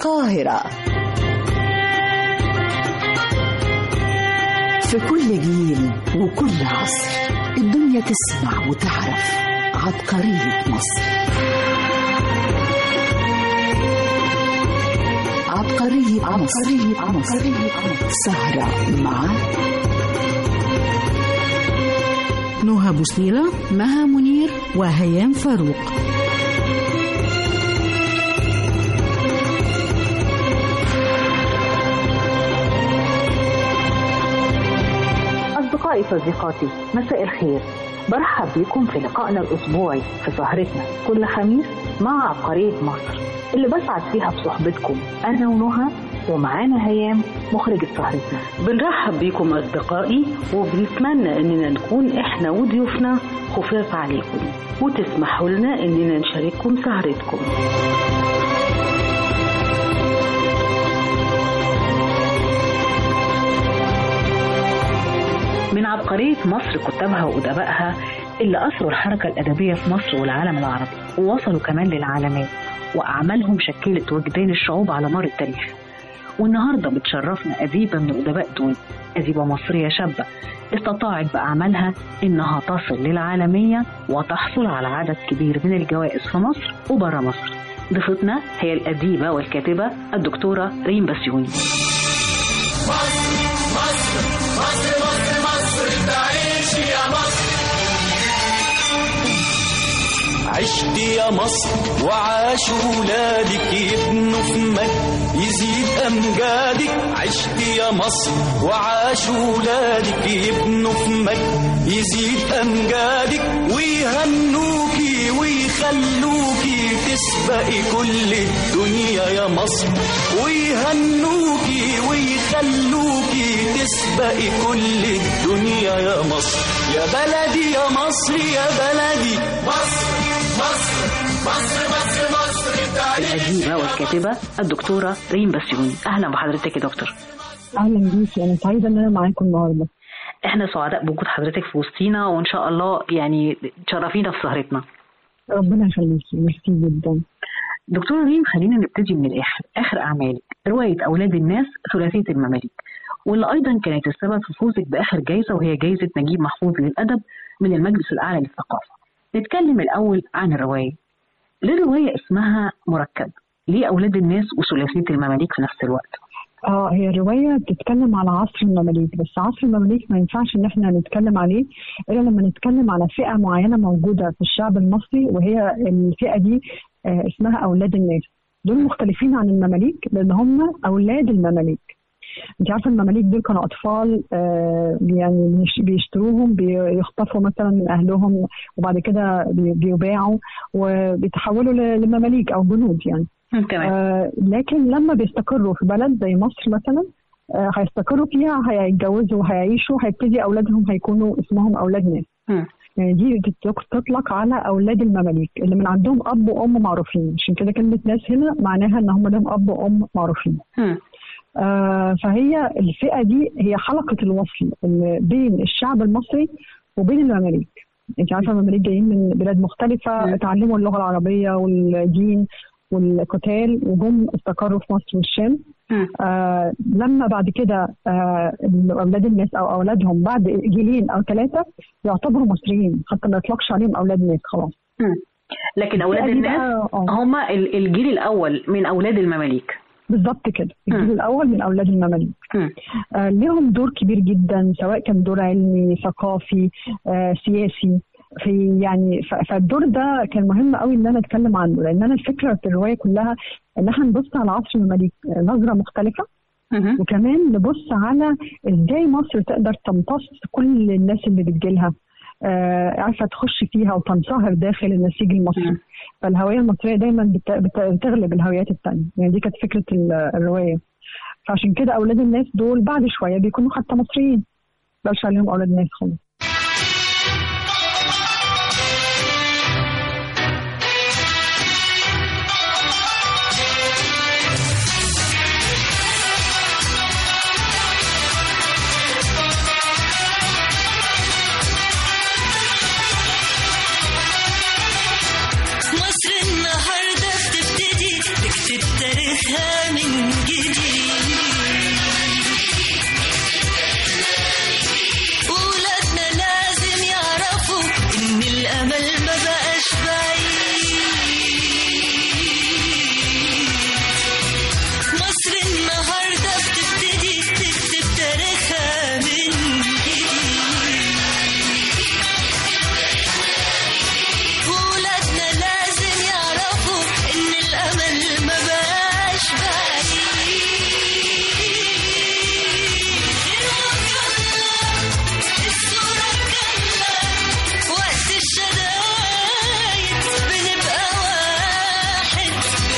القاهرة في كل جيل وكل عصر الدنيا تسمع وتعرف عبقرية مصر عبقرية عبقرية مصر سهرة مع نهى بوسنيلة مها منير وهيام فاروق أصدقائي صديقاتي مساء الخير برحب بكم في لقائنا الأسبوعي في سهرتنا كل خميس مع عبقرية مصر اللي بسعد فيها بصحبتكم أنا ونهى ومعانا هيام مخرجة سهرتنا بنرحب بيكم أصدقائي وبنتمنى إننا نكون إحنا وضيوفنا خفاف عليكم وتسمحوا لنا إننا نشارككم سهرتكم من عبقرية مصر كتابها وأدبائها اللي أثروا الحركة الأدبية في مصر والعالم العربي ووصلوا كمان للعالمية وأعمالهم شكلت وجدان الشعوب على مر التاريخ والنهارده بتشرفنا أديبة من الأدباء دول أديبة مصرية شابة استطاعت بأعمالها إنها تصل للعالمية وتحصل على عدد كبير من الجوائز في مصر وبره مصر ضيفتنا هي الأديبة والكاتبة الدكتورة ريم بسيوني عشت يا مصر وعاش ولادك يبنوا في مجد يزيد أمجادك عشت يا مصر وعاش ولادك يبنوا في مجد يزيد أمجادك ويهنوكي ويخلوكي تسبقي كل الدنيا يا مصر ويهنوكي ويخلوكي تسبقي كل الدنيا يا مصر يا بلدي يا مصر يا بلدي مصر الأديبة والكاتبة الدكتورة ريم بسيوني أهلا بحضرتك يا دكتور اهلا بيكي انا سعيده ان انا معاكم النهارده احنا سعداء بوجود حضرتك في وسطينا وان شاء الله يعني تشرفينا في سهرتنا ربنا يخليكي ميرسي جدا دكتورة ريم خلينا نبتدي من الآخر آخر أعمالك رواية أولاد الناس ثلاثية المماليك واللي أيضا كانت السبب في فوزك بآخر جايزة وهي جايزة نجيب محفوظ للأدب من المجلس الأعلى للثقافة نتكلم الأول عن الرواية ليه الرواية اسمها مركب ليه أولاد الناس وثلاثية المماليك في نفس الوقت اه هي الروايه بتتكلم على عصر المماليك بس عصر المماليك ما ينفعش ان احنا نتكلم عليه الا لما نتكلم على فئه معينه موجوده في الشعب المصري وهي الفئه دي آه اسمها اولاد الناس دول مختلفين عن المماليك لان هم اولاد المماليك انت عارفه المماليك دول كانوا اطفال آه يعني بيشتروهم بيخطفوا مثلا من اهلهم وبعد كده بيباعوا وبيتحولوا لمماليك او جنود يعني تمام آه لكن لما بيستقروا في بلد زي مصر مثلا آه هيستقروا فيها هيتجوزوا وهيعيشوا هيبتدي اولادهم هيكونوا اسمهم اولاد ناس م. يعني دي تطلق على اولاد المماليك اللي من عندهم اب وام معروفين عشان كده كلمه ناس هنا معناها ان هم لهم اب وام معروفين م. آه فهي الفئه دي هي حلقه الوصل اللي بين الشعب المصري وبين المماليك انت عارفه المماليك جايين من بلاد مختلفه م. اتعلموا اللغه العربيه والدين والقتال وجم استقروا في مصر والشام آه لما بعد كده آه اولاد الناس او اولادهم بعد جيلين او ثلاثه يعتبروا مصريين حتى ما يطلقش عليهم اولاد ناس خلاص م. لكن اولاد الناس هم الجيل الاول من اولاد المماليك بالظبط كده الجيل الاول من اولاد المماليك آه ليهم دور كبير جدا سواء كان دور علمي ثقافي آه سياسي في يعني فالدور ده كان مهم قوي ان انا اتكلم عنه لان انا الفكره في الروايه كلها ان احنا نبص على عصر المماليك نظره مختلفه وكمان نبص على ازاي مصر تقدر تمتص كل الناس اللي بتجيلها آه عارفه تخش فيها وتنصهر داخل النسيج المصري فالهويه المصريه دايما بت... بت... بتغلب الهويات الثانيه يعني دي كانت فكره الروايه فعشان كده اولاد الناس دول بعد شويه بيكونوا حتى مصريين ما عليهم اولاد الناس خالص مصر النهارده بتبتدي تكتب تاريخ تاريخها من جديد ولادنا لازم يعرفوا إن الأمل ما بقاش بعيد مصر النهاردة بتبتدي تكتب تاريخها من جديد ولادنا لازم يعرفوا إن الأمل ما بقاش بعيد الصورة كاملة وقت الشدايد بنبقى واحد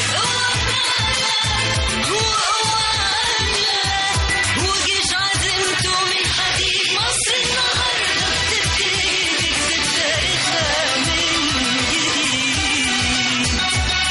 وجيش عزمته من حديد مصر النهارده بتبتدي تكتب تاريخها من جديد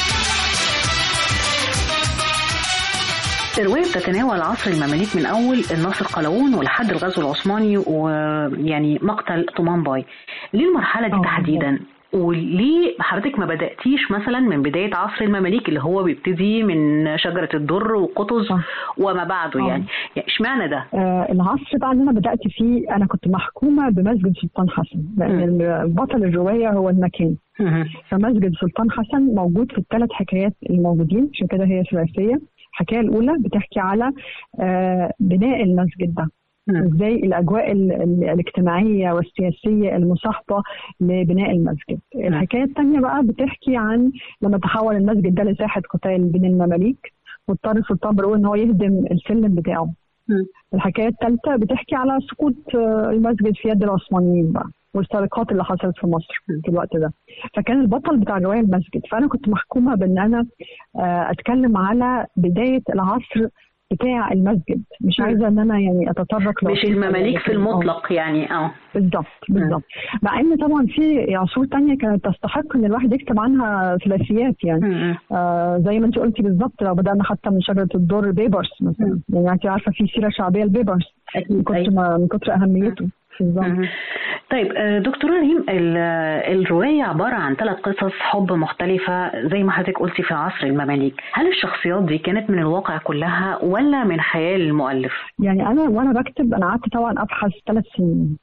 الرواية بتتناول عصر المماليك من أول الناصر قلاوون ولحد الغزو العثماني ويعني مقتل طومان باي ليه المرحلة دي آه، تحديدا؟ وليه حضرتك ما بدأتيش مثلا من بداية عصر المماليك اللي هو بيبتدي من شجرة الدر وقطز صح. وما بعده آه. يعني يعني اشمعنى ده؟ آه العصر بقى اللي انا بدات فيه انا كنت محكومه بمسجد سلطان حسن لان بطل الروايه هو المكان فمسجد سلطان حسن موجود في الثلاث حكايات الموجودين عشان كده هي ثلاثيه الحكايه الاولى بتحكي على آه بناء المسجد ده ازاي الاجواء ال- ال- الاجتماعيه والسياسيه المصاحبه لبناء المسجد. الحكايه الثانيه بقى بتحكي عن لما تحول المسجد ده لساحه قتال بين المماليك واضطر السلطان برؤون ان هو يهدم السلم بتاعه. الحكايه الثالثه بتحكي على سقوط آه، المسجد في يد العثمانيين بقى والسرقات اللي حصلت في مصر في الوقت ده فكان البطل بتاع الروايه المسجد فانا كنت محكومه بان انا آه، اتكلم على بدايه العصر بتاع المسجد مش مم. عايزه ان انا يعني اتطرق مش لعصور المماليك في تانية. آه. المطلق يعني اه بالظبط بالظبط مع ان طبعا في عصور تانية كانت تستحق ان الواحد يكتب عنها ثلاثيات يعني آه زي ما انت قلتي بالظبط لو بدانا حتى من شجره الدر بيبرس مثلا يعني انت عارفه في سيره شعبيه البيبرس من كتر ما من كتر اهميته بالظبط مهم. طيب آه، دكتورة ريم ال- الرواية عبارة عن ثلاث قصص حب مختلفة زي ما حضرتك قلتي في عصر المماليك هل الشخصيات دي كانت من الواقع كلها ولا من خيال المؤلف؟ يعني انا وانا بكتب انا قعدت طبعا ابحث ثلاث سنين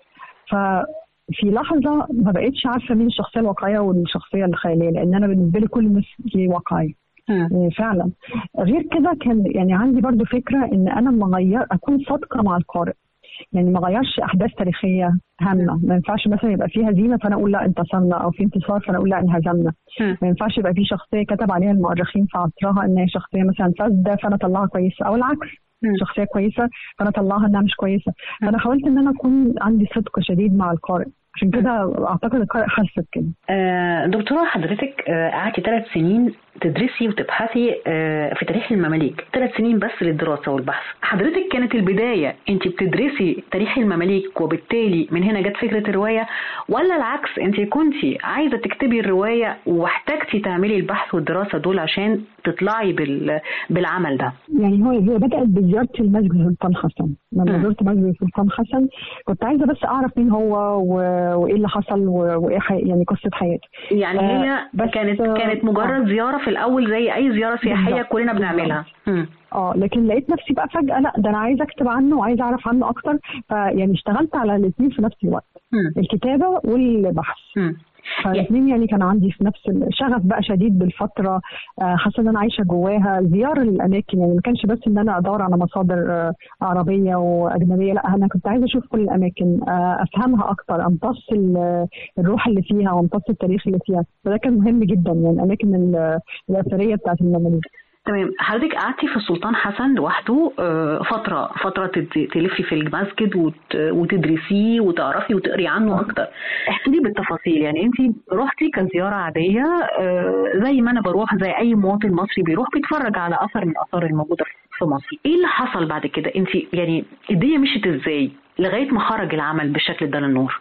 ففي لحظه ما بقتش عارفه مين الشخصيه الواقعيه والشخصيه الخياليه لان انا بالنسبه لي كل مثل واقعي يعني فعلا غير كده كان يعني عندي برضو فكره ان انا مغير اكون صادقه مع القارئ يعني ما غيرش احداث تاريخيه هامه ما ينفعش مثلا يبقى فيها هزيمه فانا اقول لا انتصرنا او في انتصار فانا اقول لا انهزمنا ما ينفعش يبقى في شخصيه كتب عليها المؤرخين في عصرها ان هي شخصيه مثلا فاسده فانا اطلعها كويسه او العكس شخصيه كويسه فانا اطلعها انها مش كويسه فانا حاولت ان انا اكون عندي صدق شديد مع القارئ عشان كده اعتقد القارئ حس بكده آه، دكتورة حضرتك آه، قعدتي ثلاث سنين تدرسي وتبحثي آه، في تاريخ المماليك ثلاث سنين بس للدراسة والبحث حضرتك كانت البداية انت بتدرسي تاريخ المماليك وبالتالي من هنا جت فكرة الرواية ولا العكس انت كنتي عايزة تكتبي الرواية واحتاجتي تعملي البحث والدراسة دول عشان تطلعي بال... بالعمل ده يعني هو هي بدات بزيارتي لمسجد سلطان حسن لما زرت مسجد سلطان حسن كنت عايزه بس اعرف مين هو و... وايه اللي حصل و... وايه حي... يعني قصه حياته يعني هي آه، بس كانت آه، كانت مجرد زيارة في الأول زي أي زيارة سياحية بالظبط. كلنا بنعملها مم. اه لكن لقيت نفسي بقى فجاه لا ده انا عايزه اكتب عنه وعايزه اعرف عنه اكتر فيعني اشتغلت على الاثنين في نفس الوقت مم. الكتابه والبحث مم. فالاثنين يعني كان عندي في نفس الشغف بقى شديد بالفتره آه، حاسه ان انا عايشه جواها زياره للاماكن يعني ما كانش بس ان انا ادور على مصادر آه، عربيه واجنبيه لا انا كنت عايزه اشوف كل الاماكن آه، افهمها اكتر امتص ال- الروح اللي فيها وامتص التاريخ اللي فيها فده كان مهم جدا يعني الاماكن ال- الاثريه بتاعت المماليك تمام حضرتك قعدتي في السلطان حسن لوحده آه، فترة فترة تت- تلفي في المسجد وت- وتدرسيه وتعرفي وتقري عنه أكتر احكي لي بالتفاصيل يعني أنت رحتي كزيارة عادية آه، زي ما أنا بروح زي أي مواطن مصري بيروح بيتفرج على أثر من الآثار الموجودة في مصر إيه اللي حصل بعد كده أنت يعني الدنيا مشيت إزاي لغاية ما خرج العمل بالشكل ده للنور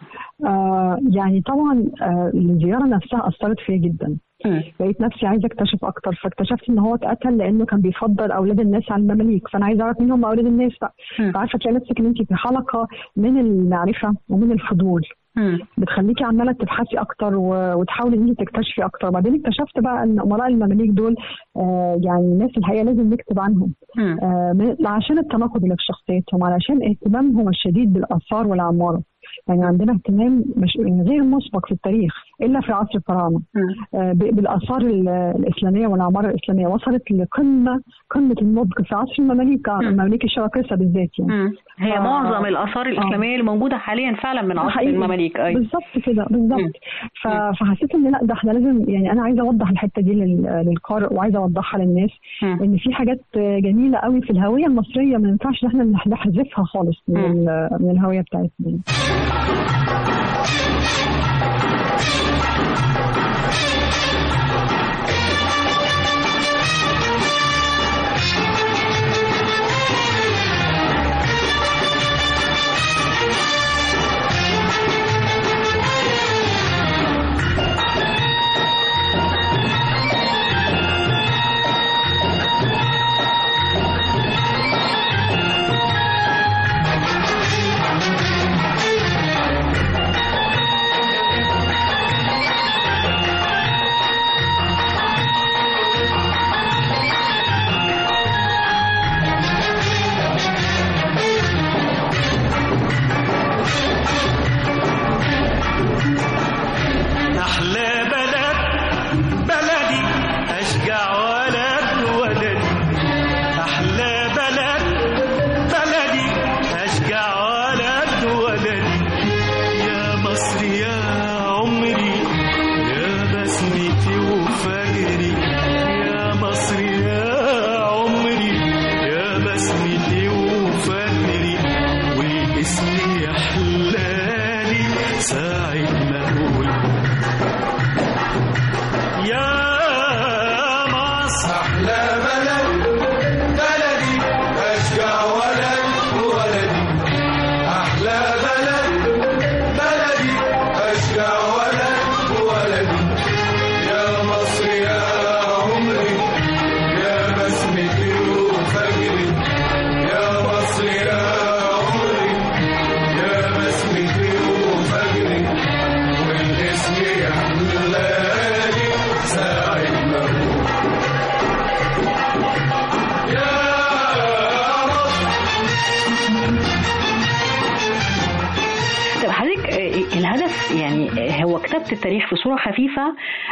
آه يعني طبعا آه الزياره نفسها اثرت فيا جدا لقيت نفسي عايزه اكتشف اكتر فاكتشفت ان هو اتقتل لانه كان بيفضل اولاد الناس على المماليك فانا عايزه اعرف مين هم اولاد الناس بقى فعارفه تلاقي نفسك ان انت في حلقه من المعرفه ومن الفضول بتخليكي عماله تبحثي اكتر و- وتحاولي ان انت تكتشفي اكتر بعدين اكتشفت بقى ان امراء المماليك دول آه يعني ناس الحقيقه لازم نكتب عنهم آه من- عشان التناقض اللي في شخصيتهم علشان اهتمامهم الشديد بالاثار والعماره يعني عندنا اهتمام مش غير مسبق في التاريخ الا في عصر الفراعنه آه، ب- بالاثار ال- الاسلاميه والعماره الاسلاميه وصلت لقمه قمه النضج في عصر المماليك المماليك الشراكسه بالذات يعني مم. هي ف- معظم الآثار الإسلامية اللي موجودة حاليا فعلا من عصر حقيقي. المماليك أيوة بالظبط كده بالظبط ف- فحسيت ان لا ده احنا لازم يعني انا عايزه اوضح الحته دي لل- للقارئ وعايزه اوضحها للناس ان في حاجات جميله قوي في الهويه المصريه ما ينفعش ان احنا نح- نحذفها خالص من ال- من الهويه بتاعتنا دي. أحلى بلد بلدي أشجع ولد ولدي أحلى بلد بلدي أشجع ولد ولدي يا مصر يا عمري يا بسمتي وفجري يا مصر يا عمري يا بسمتي وفجري واسمي يحلالي ساعة ما أقول يا مصر أحلى بلد بلدي أشجع ولد ولدي أحلى بلد بلدي أشجع ولد ولدي يا مصر يا عمري يا بسمتي وفجري يا مصر يا عمري يا بسمتي وفجري والاسم يحلالي ساعة ما أقول طب حضرتك آه، الهدف يعني آه، هو كتابة التاريخ في صورة خفيفة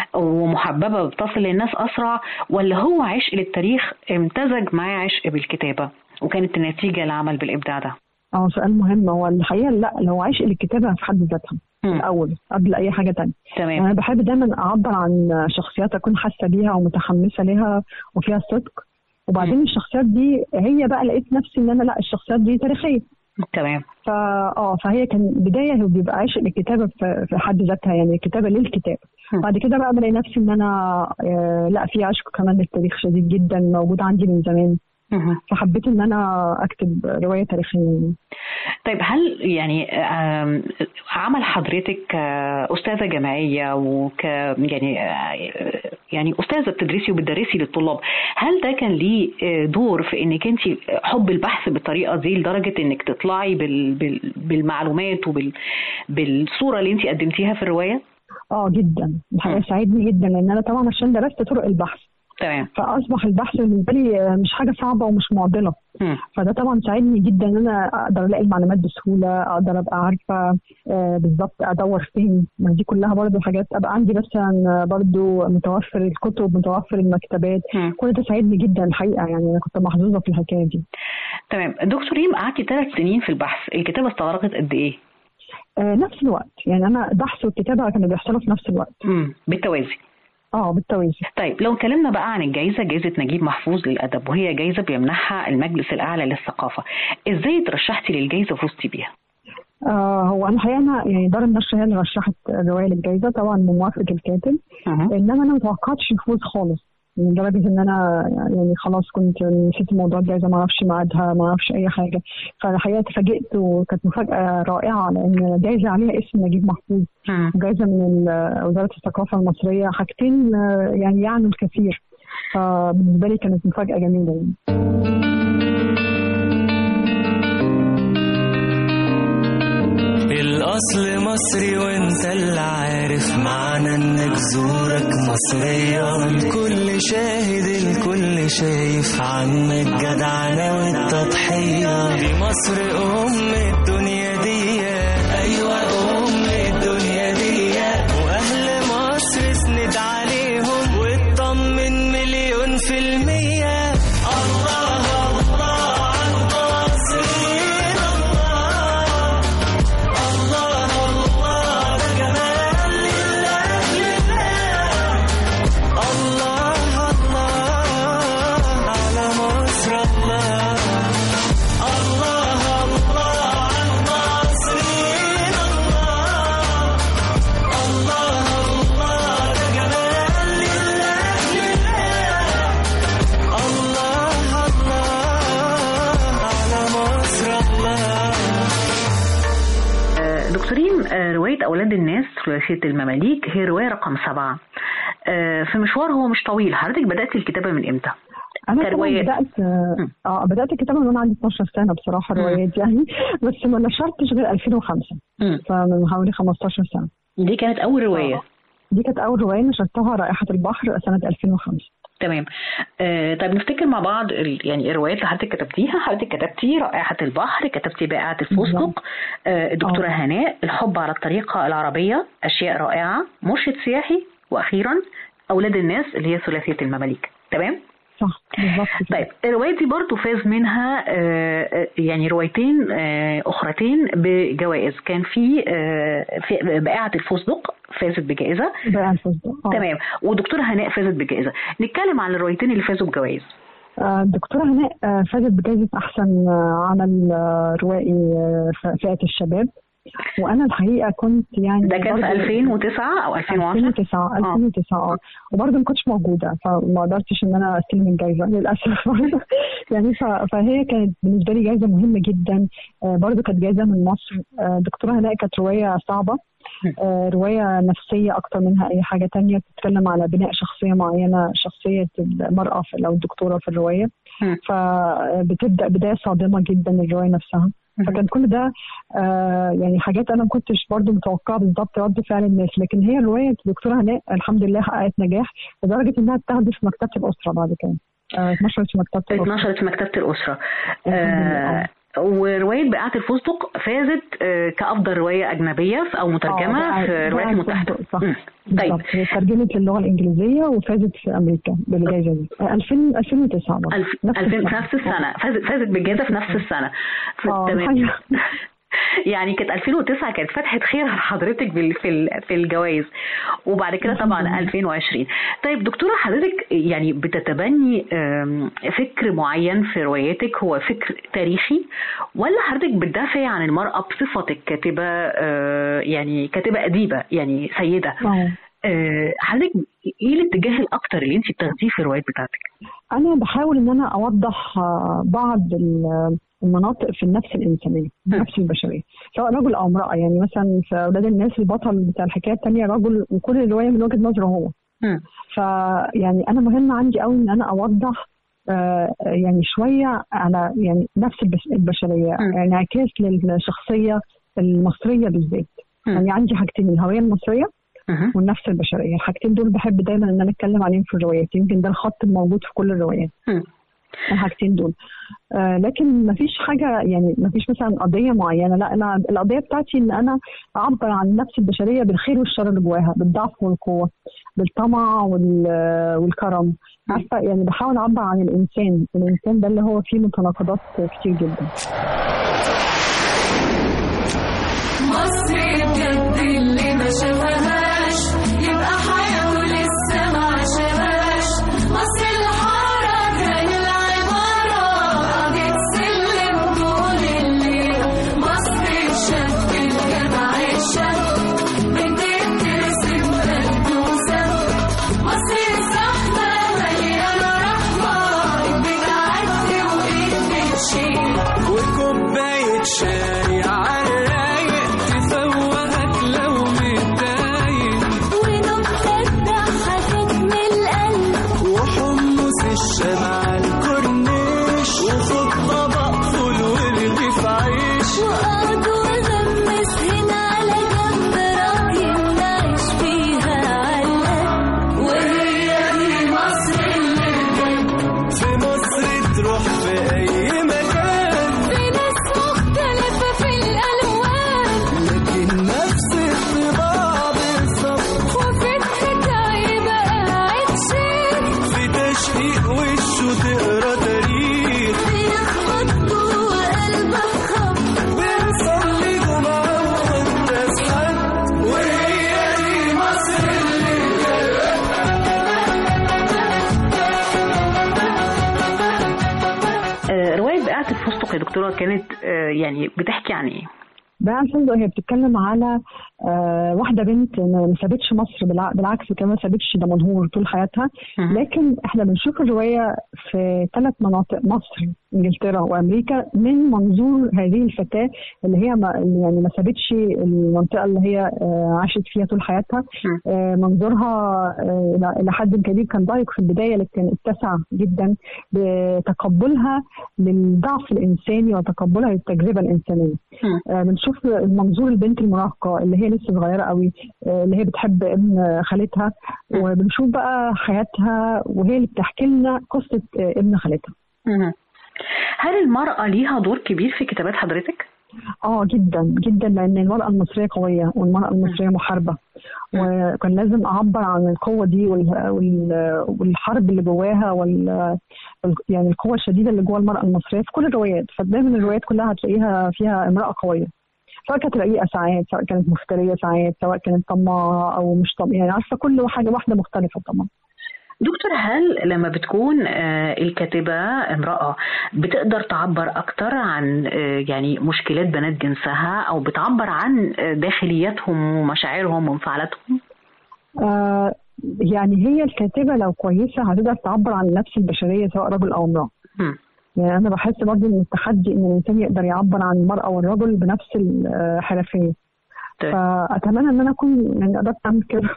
ومحببة بتصل للناس أسرع ولا هو عشق للتاريخ امتزج معاه عشق بالكتابة وكانت النتيجة العمل بالإبداع ده؟ اه سؤال مهم هو الحقيقه لا لو عشق للكتابه في حد ذاتها الاول قبل اي حاجه تانية تمام انا بحب دايما اعبر عن شخصيات اكون حاسه بيها ومتحمسه ليها وفيها صدق وبعدين الشخصيات دي هي بقى لقيت نفسي ان انا لا الشخصيات دي تاريخيه تمام فا اه فهي كان بدايه هو بيبقى عشق للكتابه في في حد ذاتها يعني الكتابه للكتاب بعد كده بقى بلاقي نفسي ان انا آه لا في عشق كمان للتاريخ شديد جدا موجود عندي من زمان فحبيت ان انا اكتب روايه تاريخيه طيب هل يعني آم، عمل حضرتك آه، أستاذة جامعية وك يعني آه، يعني أستاذة بتدرسي وبتدرسي للطلاب هل ده كان ليه آه، دور في إنك أنت حب البحث بالطريقة دي لدرجة إنك تطلعي بال بال بالمعلومات وبال بالصورة اللي أنت قدمتيها في الرواية؟ اه جدا الحقيقه ساعدني جدا لان انا طبعا عشان درست طرق البحث تمام فاصبح البحث بالنسبه لي مش حاجه صعبه ومش معضله فده طبعا ساعدني جدا ان انا اقدر الاقي المعلومات بسهوله اقدر ابقى عارفه آه، بالظبط ادور فين ما دي كلها برضو حاجات ابقى عندي مثلا برضو متوفر الكتب متوفر المكتبات كل ده ساعدني جدا الحقيقه يعني انا كنت محظوظه في الحكايه دي تمام دكتور ريم قعدتي ثلاث سنين في البحث الكتابة استغرقت قد إيه؟ آه، نفس الوقت يعني انا البحث والكتابه كانوا بيحصلوا في نفس الوقت امم بالتوازي اه بالتوازي طيب لو اتكلمنا بقى عن الجائزة جائزة نجيب محفوظ للأدب وهي جائزة بيمنحها المجلس الأعلى للثقافة إزاي ترشحتي للجائزة وفزتي بيها؟ آه هو انا الحقيقه انا يعني دار النشر هي اللي رشحت الروايه للجائزه طبعا بموافقه الكاتب انما انا ما توقعتش الفوز خالص لدرجه ان انا يعني خلاص كنت نسيت موضوع الجائزه ما اعرفش ميعادها ما اعرفش اي حاجه فالحقيقه اتفاجئت وكانت مفاجاه رائعه لان جائزه عليها اسم نجيب محفوظ جائزه من ال- وزاره الثقافه المصريه حاجتين آه، يعني يعنوا الكثير فبالنسبه لي كانت مفاجاه جميله يعني. الأصل مصري وانت اللي عارف معنى انك زورك مصرية الكل شاهد الكل شايف عنك جدعنة والتضحية دي مصر أم الدنيا دي أيوة أم الدنيا دي وأهل مصر اسند عليهم واطمن مليون في المية الله الله على المصريين الله الله الله ده جمال لله لله الله الله على مصر الله الله الله على المصريين الله الله الله ده جمال لله لله الله الله على مصر الله آه، دكتورين آه، رواية أولاد الناس ثلاثية المماليك هي رواية رقم سبعة آه، في مشوار هو مش طويل حضرتك بدأت الكتابة من إمتى؟ انا طبعا كرواية. بدات اه بدات الكتابه من وانا عندي 12 سنه بصراحه مم. روايات يعني بس ما نشرتش غير 2005 مم. فمن حوالي 15 سنه دي كانت أول رواية دي كانت اول روايه نشرتها رائحه البحر سنه 2005 تمام آه طيب نفتكر مع بعض ال- يعني الروايات اللي حضرتك كتبتيها حضرتك كتبتي رائحة البحر كتبتي بائعة الفستق آه الدكتورة آه. هناء الحب على الطريقة العربية أشياء رائعة مرشد سياحي وأخيرا أولاد الناس اللي هي ثلاثية المماليك تمام صح بالظبط كده. طيب الرواية دي برضو فاز منها آه، آه، يعني روايتين آه، أخرتين بجوائز كان في آه، في بائعة الفستق فازت بجائزة بائع الفستق آه. تمام ودكتورة هناء فازت بجائزة نتكلم عن الروايتين اللي فازوا بجوائز آه، الدكتورة هناء آه، فازت بجائزة أحسن آه، عمل آه، روائي آه، ف- فئة الشباب وأنا الحقيقة كنت يعني ده كان في برضو- 2009 أو 2010 2009 2009 اه وبرضه ما كنتش موجودة فما قدرتش إن أنا أستلم الجائزة للأسف يعني ف- فهي كانت بالنسبة لي جائزة مهمة جدا آه، برضه كانت جائزة من مصر آه، الدكتورة هناء كانت رواية صعبة آه، رواية نفسية أكتر منها أي حاجة تانية بتتكلم على بناء شخصية معينة شخصية المرأة في أو الدكتورة في الرواية مم. فبتبدأ بداية صادمة جدا الرواية نفسها فكان كل ده آه يعني حاجات انا ما كنتش برضو متوقعه بالظبط رد فعل الناس لكن هي روايه الدكتوره هناء الحمد لله حققت نجاح لدرجه انها اتاخدت في مكتبه الاسره بعد كده آه، اتنشرت في مكتبه الاسره اتنشرت في مكتبة الأسرة الحمد لله، آه ورواية بائعة الفستق فازت آه كأفضل رواية أجنبية في أو مترجمة آه، في بائع- الولايات بائع المتحدة الفستق، صح. مم. طيب بالظبط هي ترجمت للغه الانجليزيه وفازت في امريكا بالجائزه دي آه، 2000 2009 برضه. ألف نفس ألفين في السنة. نفس السنة فازت فازت بالجائزة في نفس السنة ف- اه تمام الحقيقة. يعني كانت 2009 كانت فتحة خير لحضرتك بال- في ال- في الجوائز وبعد كده طبعا 2020 طيب دكتورة حضرتك يعني بتتبني آم، فكر معين في رواياتك هو فكر تاريخي ولا حضرتك بتدافعي عن المرأة بصفتك كاتبة آه، يعني كاتبة أديبة يعني سيدة اه آه، حضرتك ايه الاتجاه الأكتر اللي انت بتاخديه في الروايات بتاعتك؟ انا بحاول ان انا اوضح آه، بعض ال- المناطق في النفس الانسانيه النفس البشريه سواء رجل او امراه يعني مثلا في اولاد الناس البطل بتاع الحكايه الثانيه رجل وكل الروايه من وجهه نظره هو مم. فيعني انا مهم عندي قوي ان انا اوضح آه، يعني شويه على يعني نفس البش- البشريه مم. يعني انعكاس للشخصيه المصريه بالذات مم. يعني عندي حاجتين الهويه المصريه مهم. والنفس البشريه الحاجتين دول بحب دايما ان انا اتكلم عليهم في الروايات يمكن ده الخط الموجود في كل الروايات مم. الحاجتين دول آه لكن مفيش حاجه يعني مفيش مثلا قضيه معينه لا انا القضيه بتاعتي ان انا اعبر عن النفس البشريه بالخير والشر اللي جواها بالضعف والقوه بالطمع وال- والكرم عارفه يعني بحاول اعبر عن الانسان الانسان ده اللي هو فيه متناقضات كتير جدا مصر بجد اللي ما شافهاش يبقى حياته لسه ما عاشهاش مصر الحارة كان العمارة قضية سلم طول الليل مصر الشاب الجدع الشاب بنت ترسم بلدوسة مصر الزحمة مليانة رحمة بتعدي وإيد بتشيل وكوباية شاي عالرايق تفوق بائعة الفستق يا دكتورة كانت آه، يعني بتحكي عن ايه؟ بقى الفندق هي بتتكلم على آه واحده بنت ما ما سابتش مصر بالع- بالعكس كمان ما سابتش دمنهور طول حياتها لكن احنا بنشوف الروايه في ثلاث مناطق مصر انجلترا وامريكا من منظور هذه الفتاه اللي هي ما اللي يعني ما سابتش المنطقه اللي هي آه عاشت فيها طول حياتها آه منظورها آه إلى- الى حد كبير كان ضايق في البدايه لكن اتسع جدا بتقبلها للضعف الانساني وتقبلها للتجربه الانسانيه آه، بنشوف منظور البنت المراهقه اللي هي لسه صغيره قوي آه، اللي هي بتحب ابن خالتها وبنشوف بقى حياتها وهي اللي بتحكي لنا قصه آه، ابن خالتها مهم. هل المرأة ليها دور كبير في كتابات حضرتك؟ اه جدا جدا لان المراه المصريه قويه والمراه المصريه محاربه وكان لازم اعبر عن القوه دي وال- وال- والحرب اللي جواها وال ال- يعني القوه الشديده اللي جوه المراه المصريه في كل الروايات فدايما الروايات كلها هتلاقيها فيها امراه قويه سواء كانت رقيقه ساعات سواء كانت مفتريه ساعات سواء كانت طماعه او مش طماعه يعني عارفه كل حاجه واحده مختلفه طبعا دكتور هل لما بتكون آه، الكاتبة امرأة بتقدر تعبر أكتر عن آه، يعني مشكلات بنات جنسها أو بتعبر عن آه، داخلياتهم ومشاعرهم وانفعالاتهم؟ آه يعني هي الكاتبه لو كويسه هتقدر تعبر عن نفس البشريه سواء رجل او امراه مم. يعني انا بحس برضه ان التحدي ان الانسان يقدر يعبر عن المراه والرجل بنفس الحرفيه فاتمنى ان انا اكون يعني قدرت اعمل كده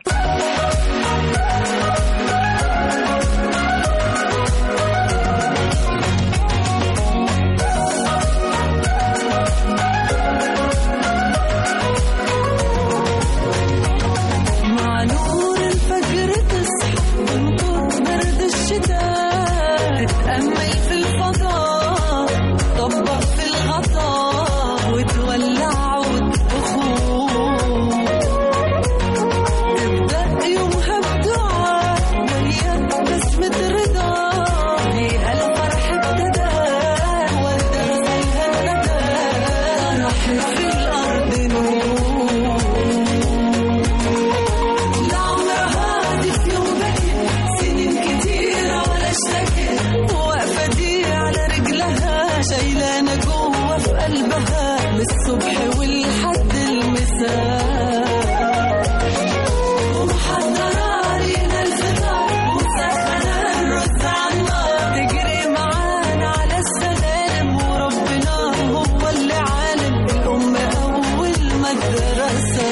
مع نور الفجر تصحى تنطر برد الشتاء تتأمل في الفضاء طبق في الغطاء وتولع وتخوف تبدأ يومها بدعاء مليان بسمة رضا فيها الفرح ابتدى وردة رسالها الندى راحت في الأرض نور لعمرها دي في يوم بكت سنين كتيرة ولا اشتكت واقفة دي على رجلها شايلانة جوه في قلبها من الصبح والحد المساء ومحضرة لينا الفطار ومسخنة الرز على النار تجري معانا على السلالم وربنا هو اللي عالم الأم أول مدرسة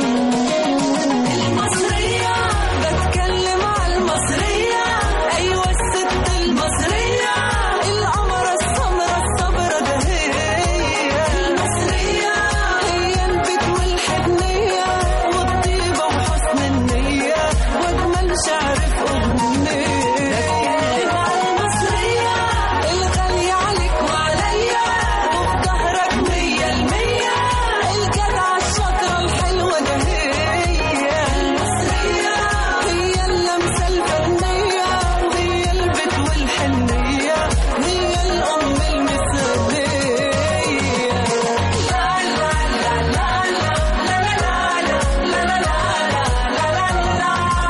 المصرية بتكلم على المصرية أيوة الست المصرية القمرة السمرة الصبرة ده هي المصرية هي البيت والحنية والطيبة وحسن النية وأجمل شعر في أغنية بتكلم على المصرية الغالية عليك وعليا وفي ظهرك مية المية الجدعة الشاطرة الحلوة ده هي المصرية هي اللمسة الفنية وهي البيت والحنية هي الأم المثالية لا لا لا لا لا لا لا لا لا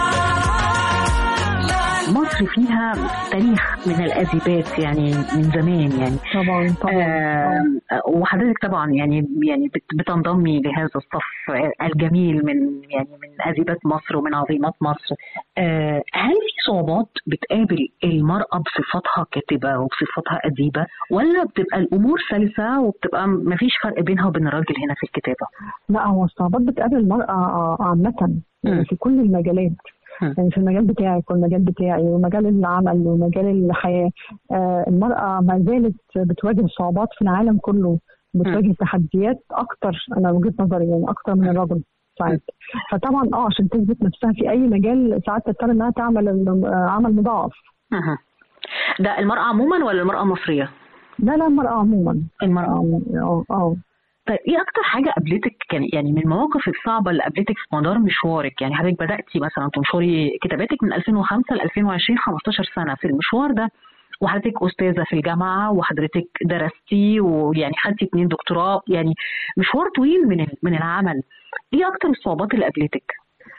مصر فيها تاريخ من الأديبات يعني من زمان يعني طبعا طبعا وحضرتك طبعا يعني يعني بت- بتنضمي لهذا الصف الجميل من يعني من أديبات مصر ومن عظيمات مصر آه، هل في صعوبات بتقابل المرأة بصفتها كاتبة وبصفتها أديبة ولا بتبقى الأمور سلسة وبتبقى مفيش فرق بينها وبين الراجل هنا في الكتابة؟ لا هو الصعوبات بتقابل المرأة عامة يعني في كل المجالات يعني في المجال بتاعك والمجال بتاعي ومجال العمل ومجال الحياة آه المرأة ما زالت بتواجه صعوبات في العالم كله بتواجه تحديات أكتر أنا وجهة نظري يعني أكتر من الرجل ساعات فطبعا اه عشان تثبت نفسها في أي مجال ساعات تضطر إنها تعمل ال- آه، عمل مضاعف أها. ده المرأة عموما ولا المرأة المصرية؟ لا لا المرأة عموما المرأة اه اه طيب ايه اكتر حاجه قابلتك كان يعني من المواقف الصعبه اللي قابلتك في مدار مشوارك يعني حضرتك بداتي مثلا تنشري كتاباتك من 2005 ل 2020 15 سنه في المشوار ده وحضرتك استاذه في الجامعه وحضرتك درستي ويعني خدتي اتنين دكتوراه يعني مشوار طويل من ال- من العمل ايه اكتر الصعوبات اللي قابلتك؟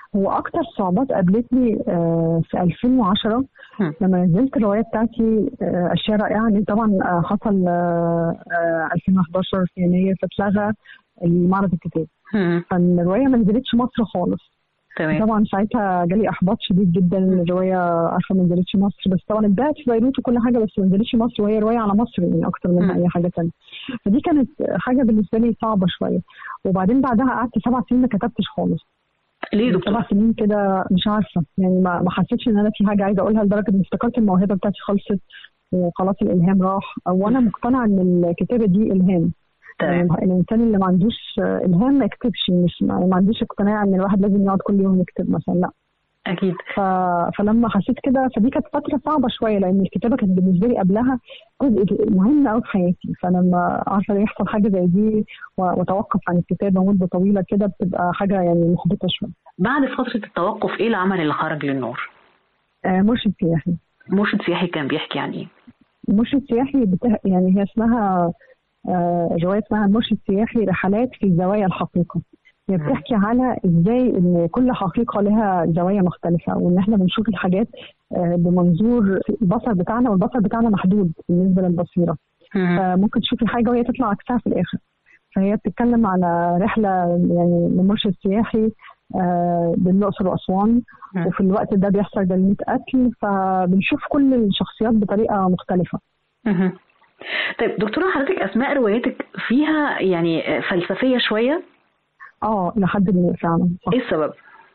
هو اكتر صعوبات قابلتني آه، في 2010 لما نزلت الروايه بتاعتي آه، اشياء رائعه لأن طبعا آه، حصل آه، آه، 2011 في يناير فاتلغى المعرض الكتاب فالروايه ما نزلتش مصر خالص تمام طبعا ساعتها جالي احباط شديد جدا إن الروايه عارفه ما نزلتش مصر بس طبعا اتباعت في بيروت وكل حاجه بس ما نزلتش مصر وهي روايه على مصر يعني اكتر من اي حاجه تانية فدي كانت حاجه بالنسبه لي صعبه شويه وبعدين بعدها قعدت سبع سنين ما كتبتش خالص ليه دكتور؟ سبع سنين كده مش عارفه يعني ما ما حسيتش ان انا في حاجه عايزه اقولها لدرجه ان افتكرت الموهبه بتاعتي خلصت وخلاص الالهام راح وانا مقتنعه ان الكتابه دي الهام يعني الانسان اللي ما عندوش الهام ما يكتبش مش ما ما عندوش اقتناع ان الواحد لازم يقعد كل يوم يكتب مثلا لا اكيد ف... فلما حسيت كده فدي كانت فتره صعبه شويه لان الكتابه كانت بالنسبه لي قبلها جزء مهم قوي في حياتي فلما عارفه يحصل حاجه زي دي و- واتوقف عن الكتابه مده طويله كده بتبقى حاجه يعني محبطه شويه بعد فتره التوقف ايه العمل اللي خرج للنور آه مرشد سياحي مرشد سياحي كان بيحكي عن ايه مرشد سياحي بته... يعني هي اسمها آه روايه اسمها مرشد سياحي رحلات في زوايا الحقيقه هي بتحكي على ازاي ان كل حقيقه لها زوايا مختلفه وان احنا بنشوف الحاجات آه بمنظور البصر بتاعنا والبصر بتاعنا محدود بالنسبه للبصيره فممكن تشوفي حاجه وهي تطلع عكسها في الاخر فهي بتتكلم على رحله يعني لمرشد سياحي آه، بالاقصر واسوان وفي الوقت ده بيحصل جريمه قتل فبنشوف كل الشخصيات بطريقه مختلفه مهم. طيب دكتوره حضرتك اسماء رواياتك فيها يعني فلسفيه شويه اه لحد ما فعلا صح. ايه السبب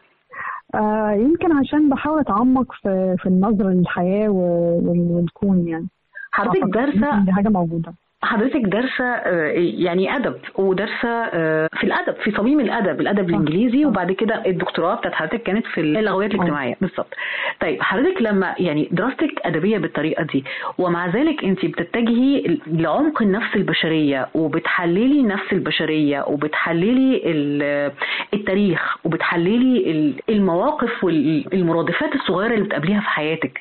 آه يمكن عشان بحاول اتعمق في في النظره للحياه و- وال- والكون يعني حضرتك أعتقد دارسة- يمكن دي حاجه موجوده حضرتك دارسه آه، يعني ادب ودارسه آه، في الادب في صميم الادب الادب الانجليزي وبعد كده الدكتوراه بتاعت حضرتك كانت في اللغويات الاجتماعيه بالظبط طيب حضرتك لما يعني دراستك ادبيه بالطريقه دي ومع ذلك انت بتتجهي لعمق النفس البشريه وبتحللي النفس البشريه وبتحللي ال- التاريخ وبتحللي ال- المواقف والمرادفات الصغيره اللي بتقابليها في حياتك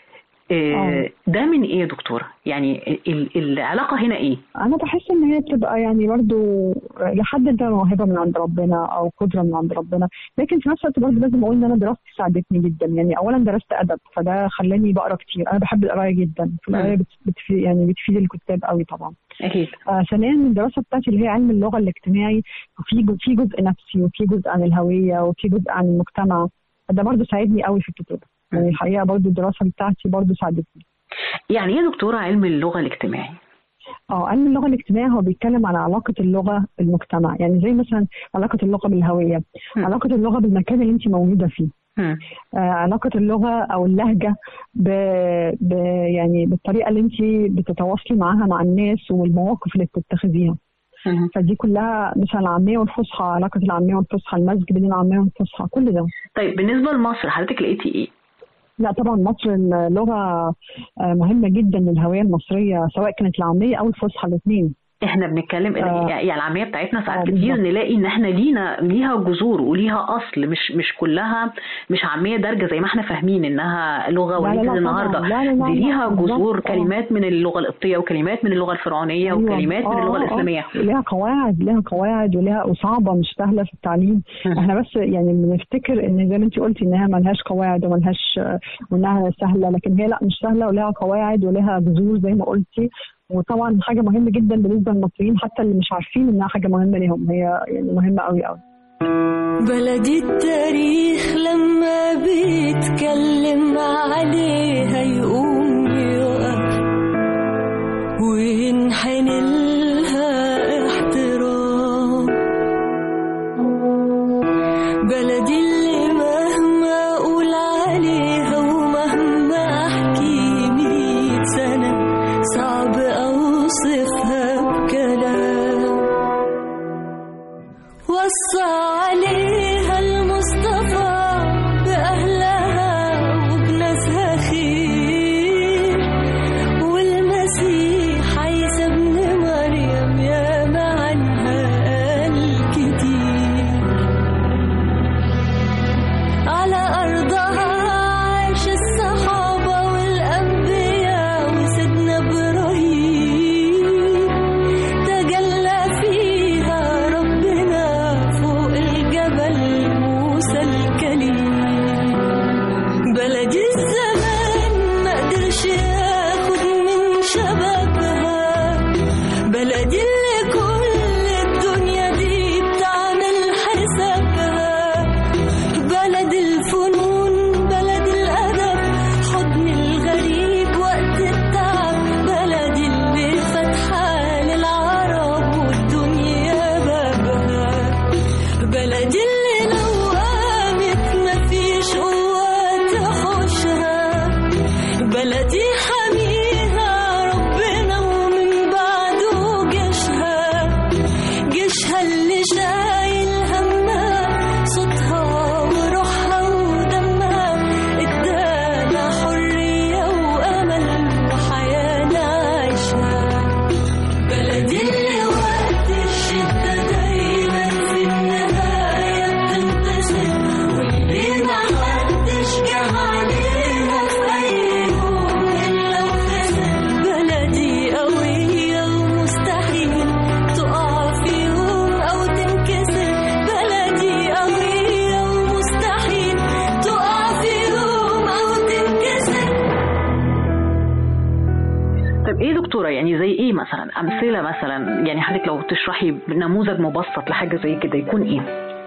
آه، ده من ايه يا دكتوره يعني ال- العلاقه هنا ايه انا بحس ان هي بتبقى يعني برضو لحد انت موهبه من عند ربنا او قدره من عند ربنا لكن في نفس الوقت برضو لازم اقول ان انا دراستي ساعدتني جدا يعني اولا درست ادب فده خلاني بقرا كتير انا بحب القرايه جدا فالقرايه بت- بتفيد يعني بتفيد الكتاب قوي طبعا اكيد آه ثانيا الدراسه بتاعتي اللي هي علم اللغه الاجتماعي وفي جو- في جزء نفسي وفي جزء عن الهويه وفي جزء عن المجتمع ده برضو ساعدني قوي في الكتابه يعني الحقيقه برضو الدراسه بتاعتي برضو ساعدتني يعني ايه يا دكتوره علم اللغه الاجتماعي اه علم اللغه الاجتماعي هو بيتكلم عن علاقه اللغه بالمجتمع يعني زي مثلا علاقه اللغه بالهويه علاقه اللغه بالمكان اللي انت موجوده فيه آه علاقه اللغه او اللهجه ب... ب... يعني بالطريقه اللي انت بتتواصلي معاها مع الناس والمواقف اللي بتتخذيها فدي كلها مثلا العاميه والفصحى علاقه العاميه والفصحى المزج بين العاميه والفصحى كل ده طيب بالنسبه لمصر حضرتك لقيتي ايه لا طبعا مصر اللغه آه، مهمه جدا للهويه المصريه سواء كانت العاميه او الفصحى الاثنين احنا بنتكلم آه. يعني العاميه بتاعتنا ساعات آه، كتير بالظبط. نلاقي ان احنا لينا ليها جذور وليها اصل مش مش كلها مش عاميه دارجه زي ما احنا فاهمين انها لغه لا، لا، وليده لا، النهارده طبعاً. لا، لا، لا، دي لا، ليها بالظبط. جذور آه. كلمات من اللغه القبطيه وكلمات من اللغه الفرعونيه أيوة. وكلمات من آه، اللغه آه، آه. الاسلاميه ليها قواعد ليها قواعد وليها وصعبه مش سهله في التعليم احنا بس يعني بنفتكر ان زي ما انت قلتي انها ملهاش قواعد وملهاش وانها سهله لكن هي لا مش سهله ولها قواعد ولها جذور زي ما قلتي وطبعا حاجه مهمه جدا بالنسبه للمصريين حتى اللي مش عارفين انها حاجه مهمه ليهم هي يعني مهمه قوي قوي بلدي التاريخ لما بيتكلم عليها يقوم يقف وينحني لها احترام بلدي اللي مهما اقول عليها ومهما احكي مية سنة صعب اوصفها بكلام وصى عليها المصطفى بأهلها وبناسها خير والمسيح عيسى ابن شبابها بلدي اللي كل الدنيا دي بتعمل حسابها بلد الفنون بلد الأدب حضن الغريب وقت التعب بلدي اللي فاتحة للعرب والدنيا بابها بلدي اللي لو قامت مفيش قوة تحوشها بلدي حميها ربنا ومن بعده جيشها جيشها اللي شايل همها صوتها وروحها ودمها ادانا حرية وأمل وحياة نعيشها بلدي اللي وقت الشدة دايما في النهاية بتنتصر واللي ما حدش جه عليها في أي يوم إلا وخسر بلدي قوية ومستحيل تقع في يوم أو تنكسر بلدي قوية ومستحيل تقع في يوم أو تنكسر طب ايه دكتوره يعني زي ايه مثلا امثله مثلا يعني حضرتك لو تشرحي نموذج مبسط لحاجه زي كده يكون ايه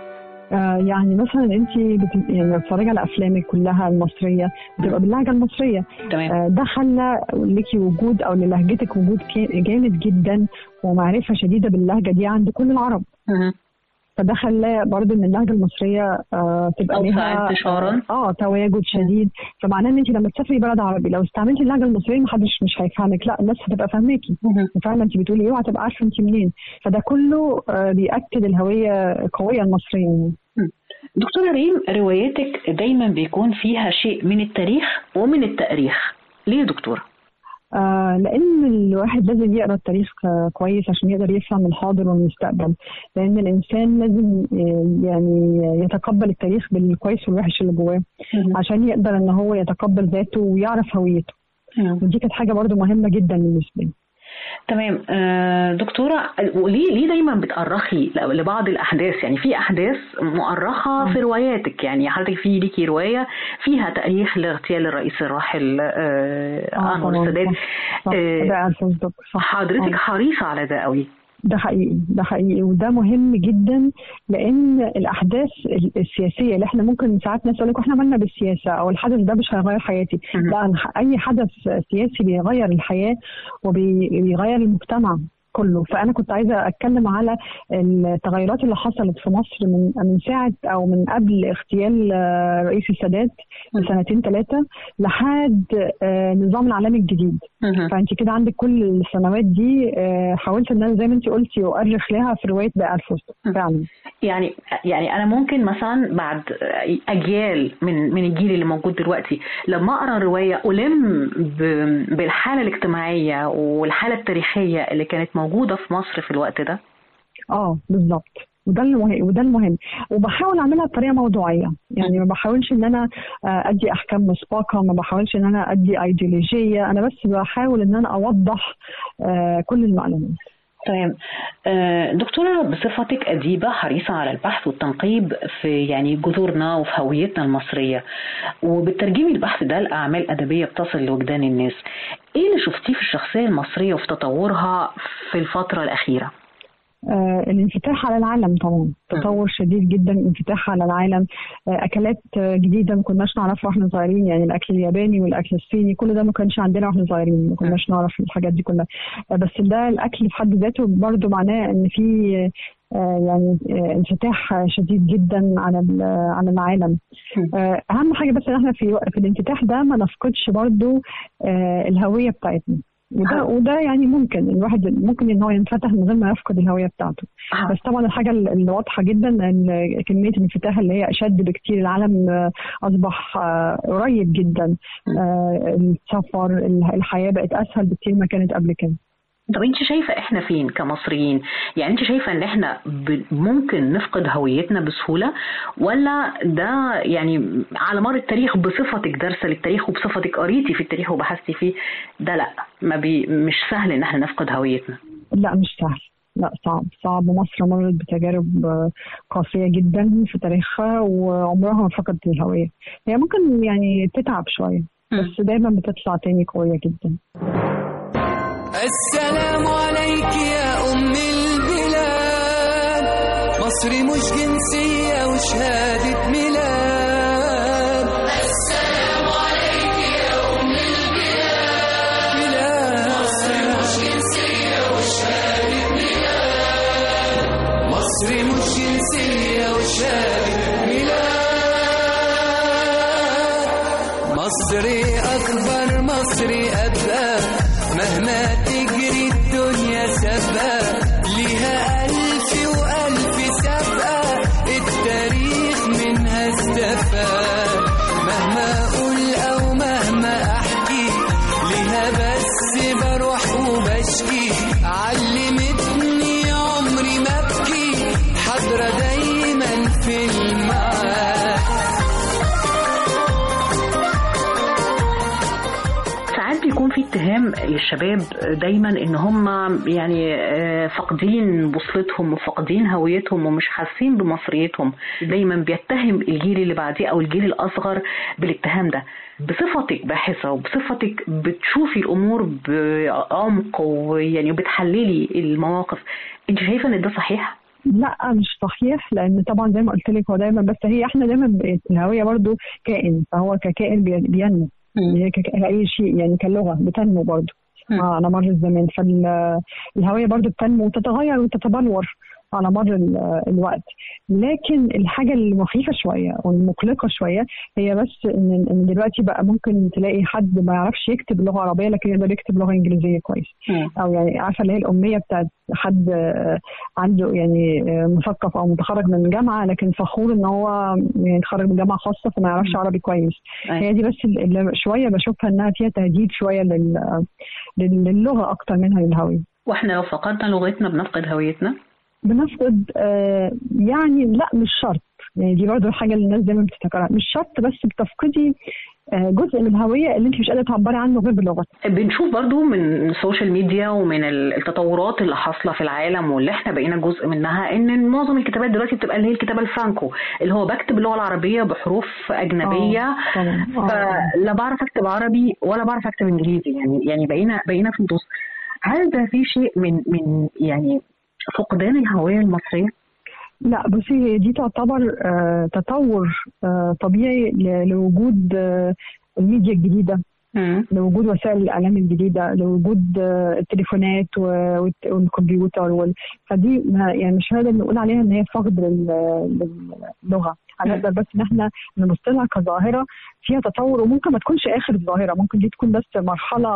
آه يعني مثلا انت بت... يعني بتتفرجي على افلامك كلها المصريه بتبقى باللهجه المصريه تمام آه ده خلى ليكي وجود او للهجتك وجود كي- جامد جدا ومعرفه شديده باللهجه دي عند كل العرب مهم. فده خلاه برضه ان اللهجه المصريه آه تبقى أوسع ليها انتشاراً. اه تواجد شديد فمعناه ان انت لما تسافري بلد عربي لو استعملتي اللهجه المصريه محدش مش هيفهمك لا الناس هتبقى فاهماكي مهم. فاهمه انت بتقولي ايه وهتبقى عارفه انت منين فده كله آه بياكد الهويه القويه المصريه دكتوره ريم رواياتك دايما بيكون فيها شيء من التاريخ ومن التاريخ ليه يا دكتوره آه لأن الواحد لازم يقرأ التاريخ آه، كويس عشان يقدر يفهم الحاضر والمستقبل لأن الإنسان لازم آه، يعني يتقبل التاريخ بالكويس والوحش اللي جواه عشان يقدر إن هو يتقبل ذاته ويعرف هويته ودي كانت حاجة برضو مهمة جدا بالنسبة لي تمام آه، دكتورة وليه ليه دايما بتأرخي لبعض الأحداث يعني في أحداث مؤرخة في رواياتك يعني حضرتك في ليكي رواية فيها تاريخ لاغتيال الرئيس الراحل آه، أنور طبعاً، السادات صح، آه، ده عارفة قصدك، صح. حضرتك آه. حريصة على ده قوي ده حقيقي ده حقيقي وده مهم جدا لان الاحداث ال- السياسيه اللي احنا ممكن ساعات ناس يقول لك احنا مالنا بالسياسه او الحدث ده مش هيغير حياتي مهم. لا أنا ح- اي حدث سياسي بيغير الحياه وبيغير المجتمع كله فانا كنت عايزه اتكلم على التغيرات اللي حصلت في مصر من من ساعه او من قبل اغتيال آه، رئيس السادات بسنتين ثلاثه لحد آه، النظام العالمي الجديد مهم. فانت كده عندك كل السنوات دي آه، حاولت ان انا زي ما انت قلتي اؤرخ لها في روايه بقى الفستق فعلا يعني يعني انا ممكن مثلا بعد اجيال من من الجيل اللي موجود دلوقتي لما اقرا روايه الم ب- بالحاله الاجتماعيه والحاله التاريخيه اللي كانت موجوده في مصر في الوقت ده اه بالظبط وده المهم وده المهم وبحاول اعملها بطريقه موضوعيه يعني ما بحاولش ان انا آه، ادي احكام مسبقه ما بحاولش ان انا ادي ايديولوجيه انا بس بحاول ان انا اوضح آه، كل المعلومات تمام آه، دكتورة بصفتك أديبة حريصة على البحث والتنقيب في يعني جذورنا وفي هويتنا المصرية وبترجمي البحث ده لأعمال أدبية بتصل لوجدان الناس إيه اللي شفتيه في الشخصية المصرية وفي تطورها في الفترة الأخيرة؟ آه، الانفتاح على العالم طبعا تطور شديد جدا انفتاح على العالم آه، اكلات آه، جديده ما كناش نعرفها واحنا صغيرين يعني الاكل الياباني والاكل الصيني كل ده ما كانش عندنا واحنا صغيرين ما كناش نعرف الحاجات دي كلها آه، بس ده الاكل في حد ذاته برضو معناه ان في آه، يعني آه، انفتاح شديد جدا على ال- على العالم آه، اهم حاجه بس ان احنا في في الانفتاح ده ما نفقدش برضو آه، الهويه بتاعتنا وده وده يعني ممكن الواحد ممكن ان هو ينفتح من غير ما يفقد الهويه بتاعته بس طبعا الحاجه اللي واضحه جدا ان كميه الانفتاح اللي هي اشد بكتير العالم آه، اصبح آه، قريب جدا آه، السفر الحياه بقت اسهل بكتير ما كانت قبل كده طب انت شايفة احنا فين كمصريين يعني انت شايفة ان احنا ب- ممكن نفقد هويتنا بسهولة ولا ده يعني على مر التاريخ بصفتك دارسة للتاريخ وبصفتك قريتي في التاريخ وبحثتي فيه ده لا ما بي مش سهل ان احنا نفقد هويتنا لا مش سهل لا صعب صعب مصر مرت بتجارب آه، قاسية جدا في تاريخها وعمرها ما فقدت الهوية هي ممكن يعني تتعب شوية بس دايما بتطلع تاني قوية جدا السلام عليك يا أم البلاد مصر مش جنسية وشهادة ميلاد السلام عليك يا أم البلاد مصر مش جنسية وشهادة ميلاد مصر مش جنسية وشهادة ميلاد مصري أكبر مصري أبقى مهما تجري الدنيا سابقة ليها ألف وألف سابقة التاريخ منها استفاد مهما أقول أو مهما أحكي ليها بس بروح وبشكي علمتني عمري ما أبكي حاضرة دايما في المعاد ساعات بيكون في اتهام للشباب دايما ان هم يعني آه، فاقدين بوصلتهم وفاقدين هويتهم ومش حاسين بمصريتهم دايما بيتهم الجيل اللي بعديه او الجيل الاصغر بالاتهام ده بصفتك باحثه وبصفتك بتشوفي الامور بعمق ويعني وبتحللي المواقف انت شايفه ان ده صحيح؟ لا مش صحيح لان طبعا زي ما قلت لك هو دايما بس هي احنا دايما ب- الهويه برضو كائن فهو ككائن بي- بينمو هي ك- كاي شيء يعني كلغه بتنمو برضو آه، على مر الزمان فالهويه برضو بتنمو وتتغير وتتبلور على مر ال- الوقت لكن الحاجه المخيفه شويه والمقلقه شويه هي بس ان ان دلوقتي بقى ممكن تلاقي حد ما يعرفش يكتب لغه عربيه لكن يقدر يكتب لغه انجليزيه كويس او يعني عارفه اللي هي الاميه بتاعت حد آه، عنده يعني آه، مثقف او متخرج من جامعه لكن فخور ان هو يعني اتخرج من جامعه خاصه فما يعرفش عربي كويس هي دي بس اللي شويه بشوفها انها فيها تهديد شويه لل- لل- للغه اكتر منها للهويه واحنا لو فقدنا لغتنا بنفقد هويتنا بنفقد آه، يعني لا مش شرط يعني دي برضه الحاجه اللي الناس دايما بتفتكرها مش شرط بس بتفقدي آه، جزء من الهويه اللي انت مش قادره تعبري عنه غير بلغتك بنشوف برضو من السوشيال ميديا ومن التطورات اللي حاصله في العالم واللي احنا بقينا جزء منها ان معظم الكتابات دلوقتي بتبقى اللي هي الكتابه الفرانكو اللي هو بكتب اللغه العربيه بحروف اجنبيه آه، طبعاً. آه. فلا بعرف اكتب عربي ولا بعرف اكتب انجليزي يعني يعني بقينا بقينا في النص هل ده في شيء من من يعني فقدان الهويه المصريه؟ لا بصي هي دي تعتبر آه، تطور آه، طبيعي ل- لوجود آه، الميديا الجديدة لوجود وسائل الإعلام الجديدة لوجود آه، التليفونات و- والت- والكمبيوتر وال... فدي ما يعني مش هنقدر نقول عليها إن هي فقد لل- للغة هنقدر بس إن إحنا نبص لها كظاهرة فيها تطور وممكن ما تكونش آخر ظاهرة ممكن دي تكون بس مرحلة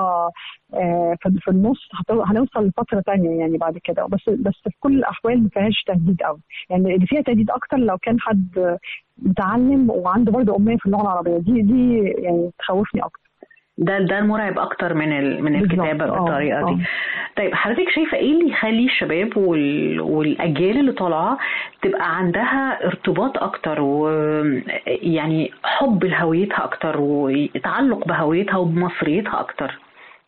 آه، في في النص هت- هنوصل لفترة تانية يعني بعد كده بس بس في كل الأحوال ما فيهاش تهديد قوي يعني اللي فيها تهديد أكتر لو كان حد متعلم وعنده برضه أمية في اللغة العربية دي دي يعني تخوفني أكتر ده ده المرعب اكتر من ال... من بالظبط، الكتابه آه، بالطريقه دي آه. طيب حضرتك شايفه ايه اللي يخلي الشباب وال... والاجيال اللي طالعه تبقى عندها ارتباط اكتر ويعني حب لهويتها اكتر وتعلق بهويتها وبمصريتها اكتر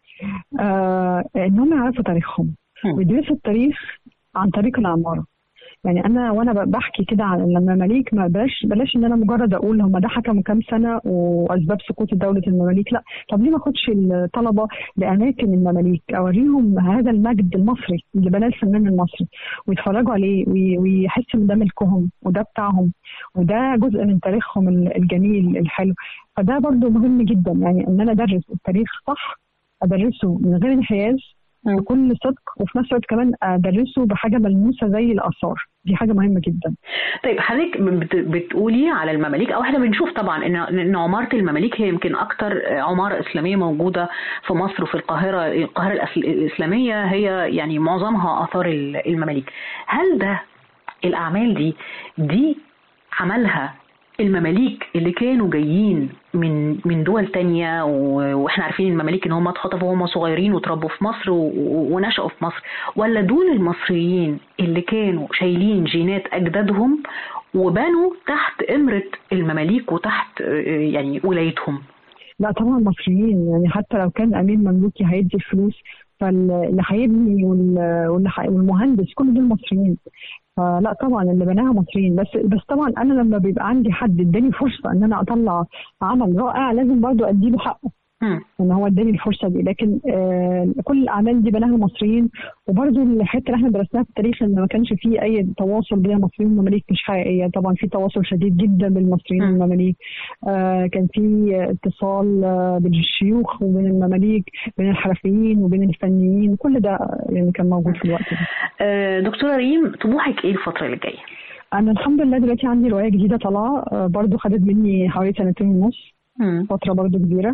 آه انهم يعرفوا تاريخهم ويدرسوا التاريخ عن طريق العماره يعني انا وانا ب- بحكي كده عن لما مماليك ما بلاش بلاش ان انا مجرد اقول هم ده حكموا كام سنه واسباب سقوط دوله المماليك لا طب ليه ما اخدش الطلبه لاماكن المماليك اوريهم هذا المجد المصري اللي بناه الفنان المصري ويتفرجوا عليه وي- ويحسوا ان ده ملكهم وده بتاعهم وده جزء من تاريخهم ال- الجميل الحلو فده برضو مهم جدا يعني ان انا ادرس التاريخ صح ادرسه من غير انحياز بكل صدق وفي نفس الوقت كمان ادرسه بحاجه ملموسه زي الاثار دي حاجه مهمه جدا طيب حضرتك بت- بتقولي على المماليك او احنا بنشوف طبعا ان ان عماره المماليك هي يمكن اكتر عماره اسلاميه موجوده في مصر وفي القاهره القاهره الأس- الاسلاميه هي يعني معظمها اثار ال- المماليك هل ده الاعمال دي دي عملها المماليك اللي كانوا جايين من من دول تانية و- واحنا عارفين المماليك ان هم اتخطفوا وهم صغيرين وتربوا في مصر و- و- ونشأوا في مصر ولا دول المصريين اللي كانوا شايلين جينات اجدادهم وبنوا تحت امرة المماليك وتحت آه، يعني ولايتهم لا طبعا مصريين يعني حتى لو كان امير مملوكي هيدي الفلوس فاللي هيبني وال- واللي هي- والمهندس كل دول مصريين فلا طبعا اللي بناها مصريين بس بس طبعا انا لما بيبقى عندي حد اداني فرصه ان انا اطلع عمل رائع لازم برضو اديله حقه ان هو اداني الفرصه دي لكن آه كل الاعمال دي بناها المصريين وبرده الحته اللي احنا درسناها في التاريخ ان ما كانش في اي تواصل بين المصريين والمماليك مش حقيقيه طبعا في تواصل شديد جدا بين المصريين والمماليك آه كان في اتصال آه بين الشيوخ وبين المماليك بين الحرفيين وبين الفنيين كل ده يعني كان موجود في الوقت ده آه دكتوره ريم طموحك ايه الفتره اللي جايه؟ انا الحمد لله دلوقتي عندي روايه جديده طالعه آه برضو خدت مني حوالي سنتين ونص فتره برضو كبيره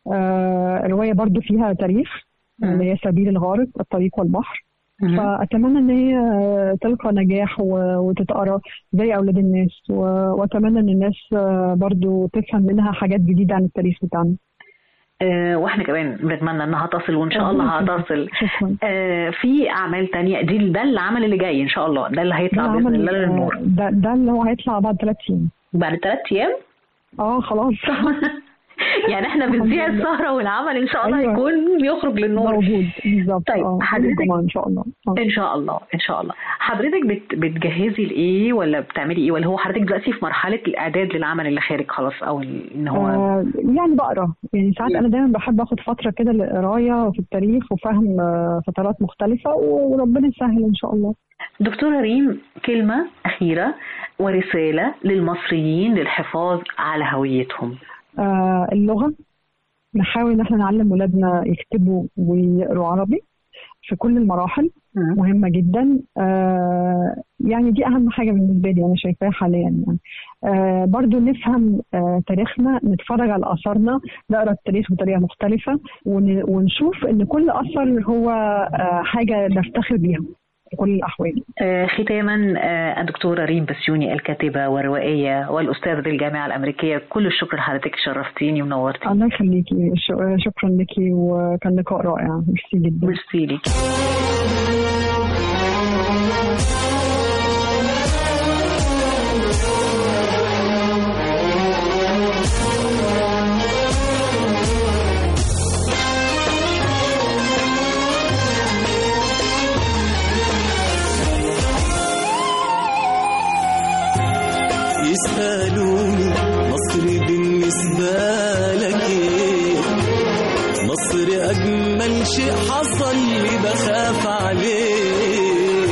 آه روايه برضو فيها تاريخ اللي هي سبيل الغارق الطريق والبحر فاتمنى ان هي تلقى نجاح وتتقرا زي اولاد الناس واتمنى ان الناس برضو تفهم منها حاجات جديده عن التاريخ بتاعنا آه واحنا كمان بنتمنى انها تصل وان شاء الله هتصل آه في اعمال تانية دي ده العمل اللي جاي ان شاء الله ده اللي هيطلع باذن الله للنور ده, ده اللي هو هيطلع بعد ثلاث ايام بعد ثلاث ايام اه خلاص يعني احنا بنذيع السهره والعمل ان شاء الله أيوة. يكون يخرج للنور موجود بالظبط طيب حضرتك ان شاء الله أوه. ان شاء الله ان شاء الله حضرتك بت بتجهزي لايه ولا بتعملي ايه ولا هو حضرتك دلوقتي في مرحله الاعداد للعمل اللي خارج خلاص او ان هو آه يعني بقرا يعني ساعات انا دايما بحب اخد فتره كده للقرايه في التاريخ وفهم فترات مختلفه وربنا يسهل ان شاء الله دكتوره ريم كلمه اخيره ورساله للمصريين للحفاظ على هويتهم آه اللغة نحاول ان احنا نعلم ولادنا يكتبوا ويقروا عربي في كل المراحل م. مهمة جدا آه يعني دي أهم حاجة بالنسبة لي أنا شايفاها حاليا يعني آه برضو نفهم آه تاريخنا نتفرج على آثارنا نقرا التاريخ بطريقة مختلفة ونشوف إن كل أثر هو آه حاجة نفتخر بيها في كل الأحوال آه ختاما آه الدكتورة ريم بسيوني الكاتبة والروائية والأستاذة بالجامعة الأمريكية كل الشكر لحضرتك شرفتيني ونورتيني الله يخليكي شكرا لك وكان لقاء رائع ميرسي جدا ميرسي لك يسألوني مصر بالنسبة لك ايه مصر أجمل شيء حصل لي بخاف عليه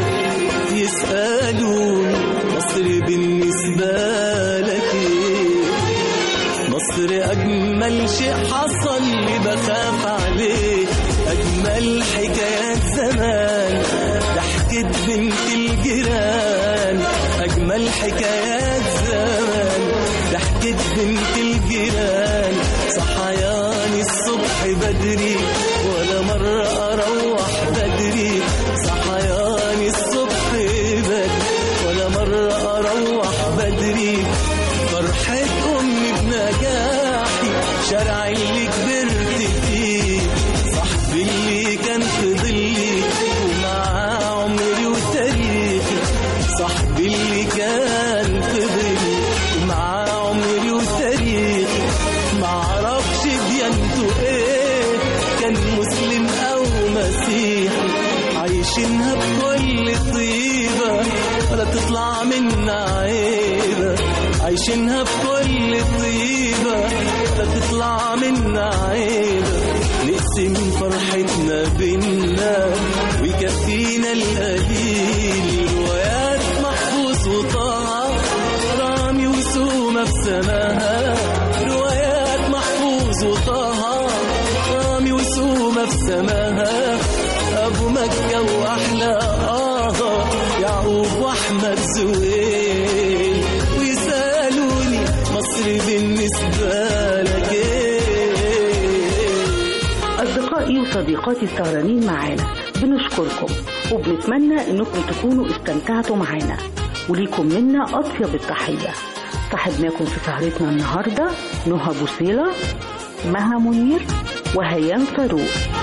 يسألوني مصر بالنسبة لك ايه مصر أجمل شيء حصل لي بخاف عليه أجمل حكايات زمان ضحكت بنت الجيران أجمل حكايات زمان ضحكت بنت الجيران صحياني الصبح بدري ولا مرة أروح بدري صحياني الصبح بدري ولا مرة أروح بدري فرحة أمي بنجاحي شارع اللي كبرت فيه صاحبي اللي كان في ظلي ومعاه عمري وتاريخي صاحبي اللي كان في ظلي ومعاه عمري وتاريخي معرفش ديانته ايه كان مسلم او مسيحي عايشينها بكل طيبة ولا تطلع منا عيبة عايشينها بكل طيبة ولا تطلع منا عيبة نقسم فرحتنا بينا ويكفينا القليل روايات محفوظ وطه رامي وسومة في سماها روايات محفوظ وطه رامي وسومة في سماها أبو مكة وأحلى آه يعقوب وأحمد زويل ويسألوني مصر بالنسبة لك إيه أصدقائي وصديقاتي السهرانين معانا بنشكركم وبنتمنى إنكم تكونوا استمتعتوا معانا وليكم منا أطيب التحية صاحبناكم في سهرتنا النهاردة نهى بوصيلة مها منير وهيام فاروق